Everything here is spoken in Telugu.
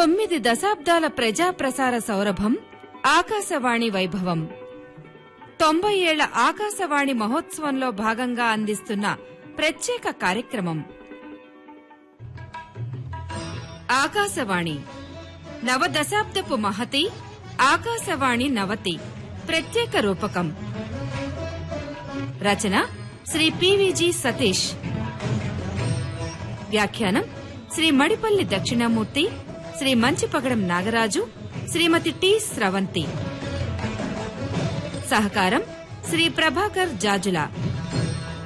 తొమ్మిది దశాబ్దాల ప్రజాప్రసార సౌరభం ఆకాశవాణి వైభవం తొంభై ఏళ్ల ఆకాశవాణి మహోత్సవంలో భాగంగా అందిస్తున్న ప్రత్యేక కార్యక్రమం ఆకాశవాణి నవదశాబ్దపు మహతి ఆకాశవాణి నవతి ప్రత్యేక రూపకం రచన శ్రీ పివిజి సతీష్ వ్యాఖ్యానం శ్రీ మడిపల్లి దక్షిణామూర్తి శ్రీ మంచిపగడం నాగరాజు శ్రీమతి టి స్రవంతి సహకారం శ్రీ ప్రభాకర్ జాజుల